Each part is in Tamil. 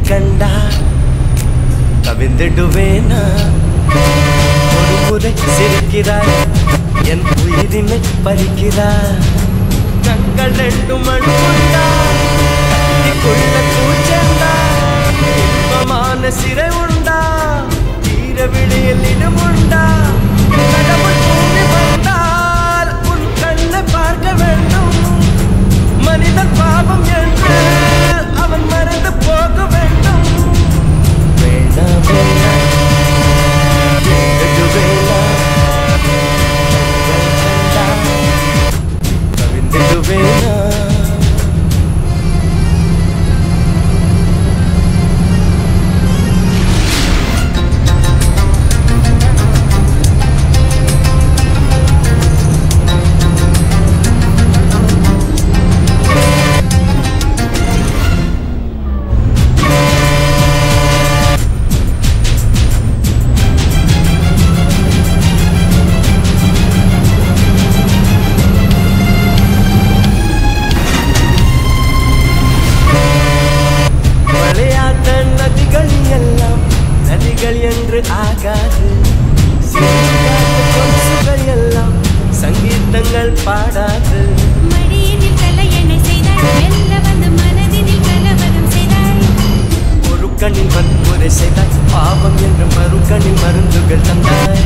கண்டா கவிழ்ந்திடுவேனா ஒரு முறை சிரிக்கிறாய் என் உயிரினை பறிக்கிறாய் கண்கள் ரெண்டு மண்ணுண்டா கத்திக்குள்ள கூச்சண்டா இன்பமான சிறை உண்டா தீர விழியில் இடமுண்டா கடவுள் பூமி வந்தால் உன் கண்ணை பார்க்க வேண்டும் மனிதன் பாவம் என்று அவன் மறந்து போக வேண்டும் வேணா வேணா கேட்டது வேணா கவிழ்ந்திடு வேணா விளையாட்ட நதிகள் எல்லாம் நதிகள் என்று ஆகாது சிரிக்காத கொலுசுகள் எல்லாம் சங்கீதங்கள் பாடாது மடியினில் கலையணை செய்தாய் மெல்ல வந்து மனதினில் கலவரம் செய்தாய் ஒரு கண்ணில் வன்முறை செய்தாய் பாவம் என்று மறு கண்ணில் மருந்துகள் தந்தாய்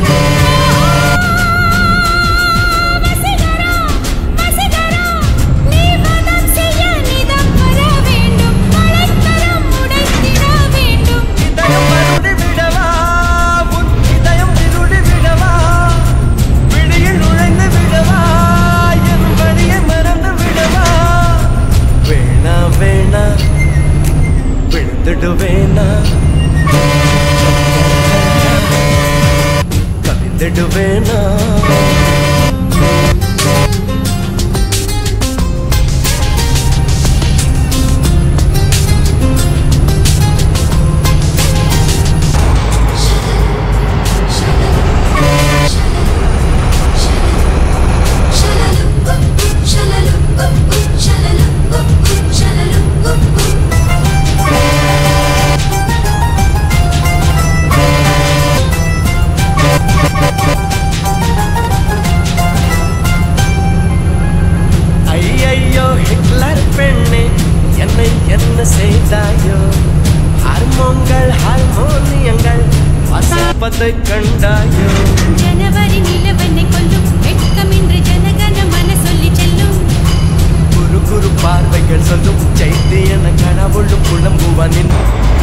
வசீகரா வசீகரா நீ வதம் செய்ய நிதம் வர வேண்டும் மழைத்தரம் உடைத்திட வேண்டும் இதயம் மருடி விடவா உன் இதயம் விருடி விடவா விழியில் நுழைந்து விடவா என் வழியை மறந்து விடவா வேணா வேணா விழுந்துடு வேணா கவிழ்ந்துடு வேணா ஐயையோ ஹிட்லர் பெண்ணே என்னை என்ன செய்தாயோ ஹார்மோன்கள் ஹார்மோனியங்கள் வாசிப்பதை கண்டாயோ ஜனவரி நிலவெண்ணை கொல்லும் வெட்கமின்றி ஜனகன மன சொல்லி செல்லும் குரு குரு பார்வைகள் சொல்லும் சைத்தியன கனவுள்ளும் புலம்புவனின்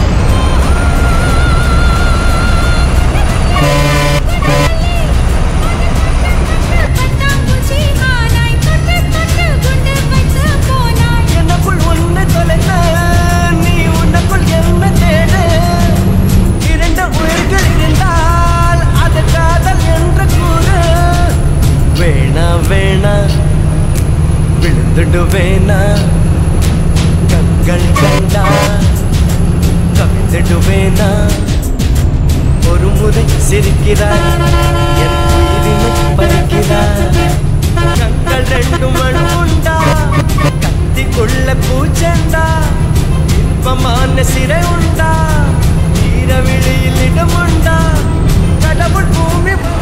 பட்டாம்பூச்சி ஆனாய் தொட்டு தொட்டு குண்டு வைத்து போனாய் எனக்குள் உன்னை தொலைந்த நீ உனக்குள் என்ன தேடு இரண்டு உயிர்கள் இருந்தால் அது காதல் என்று கூறு வேணா வேணா விழுந்துடு வேணா கண்கள் கண்டா கவிழ்ந்துடு வேணா ஒரு முறை சிரிக்கிறாய் என் உயிரினை பறிக்கிறாய் கண்கள் ரெண்டு மண் உண்டா கத்திக்குள்ள பூச்சண்டா இன்பமான சிறை உண்டா ஈரவிழியில் இடமுண்டா கடவுள் பூமி